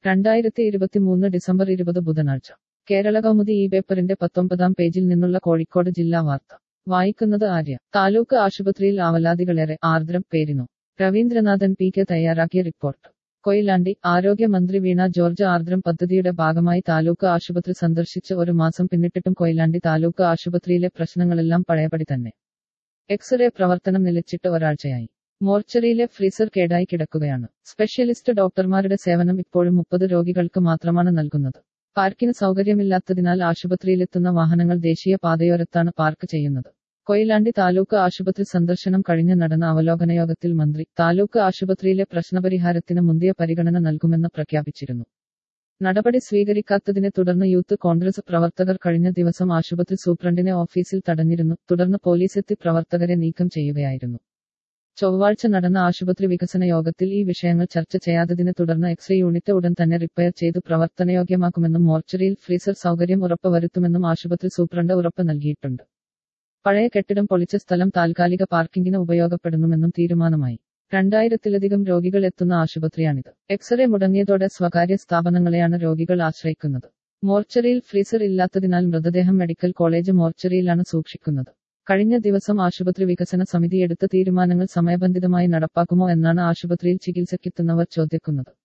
രണ്ടായിരത്തി ഇരുപത്തിമൂന്ന് ഡിസംബർ ഇരുപത് ബുധനാഴ്ച കേരള കൗമുദി ഈ പേപ്പറിന്റെ പത്തൊമ്പതാം പേജിൽ നിന്നുള്ള കോഴിക്കോട് ജില്ലാ വാർത്ത വായിക്കുന്നത് ആര്യ താലൂക്ക് ആശുപത്രിയിൽ ആവലാതികളേറെ ആർദ്രം പേരിനു രവീന്ദ്രനാഥൻ പി കെ തയ്യാറാക്കിയ റിപ്പോർട്ട് കൊയിലാണ്ടി ആരോഗ്യമന്ത്രി വീണ ജോർജ് ആർദ്രം പദ്ധതിയുടെ ഭാഗമായി താലൂക്ക് ആശുപത്രി സന്ദർശിച്ച് ഒരു മാസം പിന്നിട്ടിട്ടും കൊയിലാണ്ടി താലൂക്ക് ആശുപത്രിയിലെ പ്രശ്നങ്ങളെല്ലാം പഴയപടി തന്നെ എക്സ്റേ പ്രവർത്തനം നിലച്ചിട്ട് ഒരാഴ്ചയായി മോർച്ചറിയിലെ ഫ്രീസർ കേടായി കിടക്കുകയാണ് സ്പെഷ്യലിസ്റ്റ് ഡോക്ടർമാരുടെ സേവനം ഇപ്പോഴും മുപ്പത് രോഗികൾക്ക് മാത്രമാണ് നൽകുന്നത് പാർക്കിന് സൗകര്യമില്ലാത്തതിനാൽ ആശുപത്രിയിലെത്തുന്ന വാഹനങ്ങൾ ദേശീയ പാതയോരത്താണ് പാർക്ക് ചെയ്യുന്നത് കൊയിലാണ്ടി താലൂക്ക് ആശുപത്രി സന്ദർശനം കഴിഞ്ഞ് നടന്ന അവലോകന യോഗത്തിൽ മന്ത്രി താലൂക്ക് ആശുപത്രിയിലെ പ്രശ്നപരിഹാരത്തിന് മുന്തിയ പരിഗണന നൽകുമെന്ന് പ്രഖ്യാപിച്ചിരുന്നു നടപടി സ്വീകരിക്കാത്തതിനെ തുടർന്ന് യൂത്ത് കോൺഗ്രസ് പ്രവർത്തകർ കഴിഞ്ഞ ദിവസം ആശുപത്രി സൂപ്രണ്ടിനെ ഓഫീസിൽ തടഞ്ഞിരുന്നു തുടർന്ന് പോലീസെത്തി പ്രവർത്തകരെ നീക്കം ചെയ്യുകയായിരുന്നു ചൊവ്വാഴ്ച നടന്ന ആശുപത്രി വികസന യോഗത്തിൽ ഈ വിഷയങ്ങൾ ചർച്ച ചെയ്യാത്തതിനെ തുടർന്ന് എക്സ്റേ യൂണിറ്റ് ഉടൻ തന്നെ റിപ്പയർ ചെയ്ത് പ്രവർത്തനയോഗ്യമാക്കുമെന്നും മോർച്ചറിയിൽ ഫ്രീസർ സൗകര്യം ഉറപ്പുവരുത്തുമെന്നും ആശുപത്രി സൂപ്രണ്ട് ഉറപ്പ് നൽകിയിട്ടുണ്ട് പഴയ കെട്ടിടം പൊളിച്ച സ്ഥലം താൽക്കാലിക പാർക്കിംഗിന് ഉപയോഗപ്പെടുന്നുമെന്നും തീരുമാനമായി രണ്ടായിരത്തിലധികം രോഗികൾ എത്തുന്ന ആശുപത്രിയാണിത് എക്സ്റേ മുടങ്ങിയതോടെ സ്വകാര്യ സ്ഥാപനങ്ങളെയാണ് രോഗികൾ ആശ്രയിക്കുന്നത് മോർച്ചറിയിൽ ഫ്രീസർ ഇല്ലാത്തതിനാൽ മൃതദേഹം മെഡിക്കൽ കോളേജ് മോർച്ചറിയിലാണ് സൂക്ഷിക്കുന്നത് കഴിഞ്ഞ ദിവസം ആശുപത്രി വികസന സമിതി എടുത്ത തീരുമാനങ്ങൾ സമയബന്ധിതമായി നടപ്പാക്കുമോ എന്നാണ് ആശുപത്രിയിൽ ചികിത്സയ്ക്കെത്തുന്നവർ ചോദിക്കുന്നത്